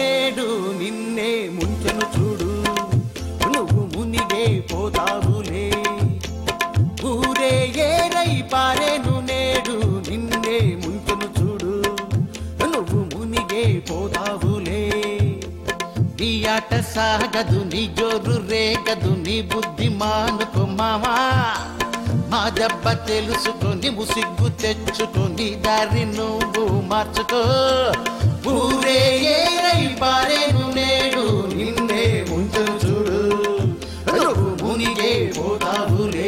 నేడు నిన్నే ముంచెను చూడు నువ్వు మునిగే పోతావులే ఊరే ఏరై పారేను నేడు నిన్నే ముంచెను చూడు నువ్వు మునిగే పోతావులే నీ ఆట సాగదు నీ జోరు రేగదు నీ బుద్ధి మానుకో మామా మా దెబ్బ తెలుసుకొని ముసిగ్గు తెచ్చుకొని దారి నువ్వు మార్చుకో ఊరే ఏరై పారేను నేడు నిన్నే ముంచను చూడు నువ్వు మునిగే పోతావులే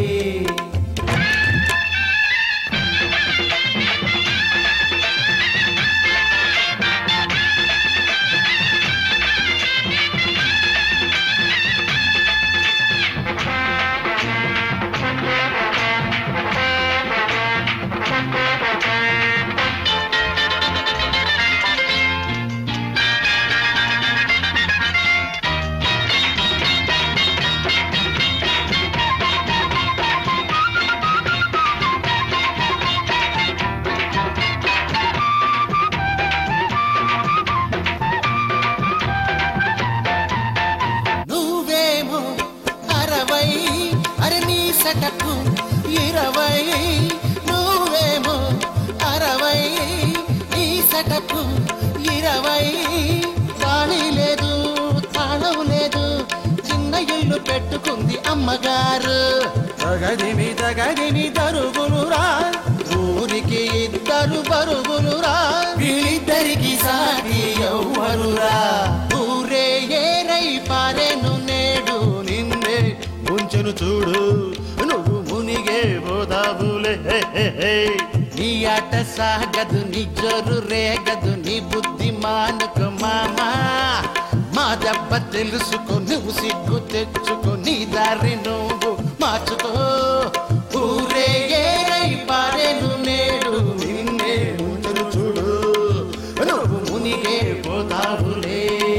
నువ్వేమో అరవై అరే నీ సటకు ఇరవై నువ్వేమో అరవై నీ సటకు ఇరవై ఖాళీ లేదు తాళం లేదు చిన్న ఇల్లు పెట్టుకుంది అమ్మగారు తగదిమి తగదిమి తరుగులురా ఊరికి ఇద్దరు బరుగులురా వీళ్ళిద్దరికి సాటి ఎవ్వరురా ఊరే ఏరై పారేను నేడు నిన్నే ముంచెను చూడు నువ్వు మునిగే పోదావులే హే, హే, హే. నీ ఆట సాగదు నీ జోరు రేగదు నీ బుద్ధి మానుకో మామా మా దెబ్బ తెలుసుకో నువ్వు సిగ్గు తెచ్చుకో నీ దారి నువ్వు మార్చుకో ఊరే ఏరై పారేను నేడు నిన్నే ముంచెను చూడు నువ్వు మునిగే పోతావులే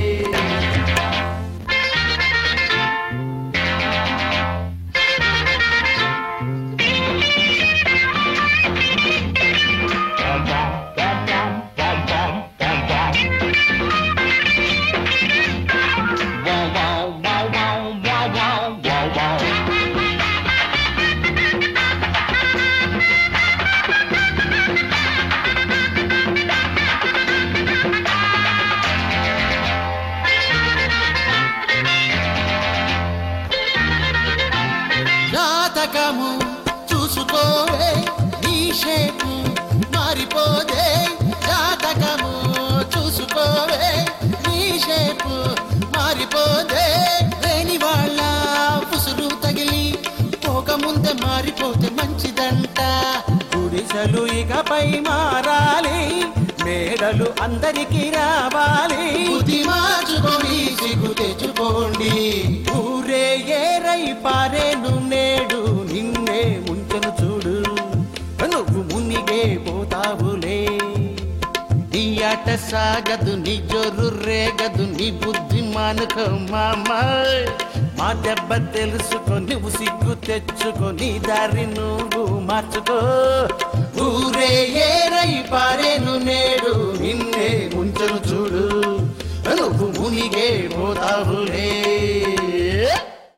జాతకము చూసుకోవే నీ షేపు మారిపోదే జాతకము చూసుకోవే నీ షేపు మారిపోదే లేని వాళ్ళ పుసులు తగిలి పోక ముందే మారిపోతే మంచిదంట గుడిసెలు ఇకపై మారాలి మేడలు అందరికీ రావాలి బుద్ధి మార్చుకొని సిగ్గు తెచ్చుకోండి ఊరే ఏరై పారేను నేడు నిన్నే ముంచెను చూడు నువ్వు మునిగే పోతావులే నీ ఆట సాగదు నీ జోరు రేగదు నీ బుద్ధి మానుకో మామా మా దెబ్బ తెలుసుకో నువ్వు సిగ్గు తెచ్చుకో నీ దారి నువ్వు మార్చుకో ఊరే ఏరై పారేను నేడు నిన్నే ముంచను చూడు నువ్వు మునిగే పోతావులే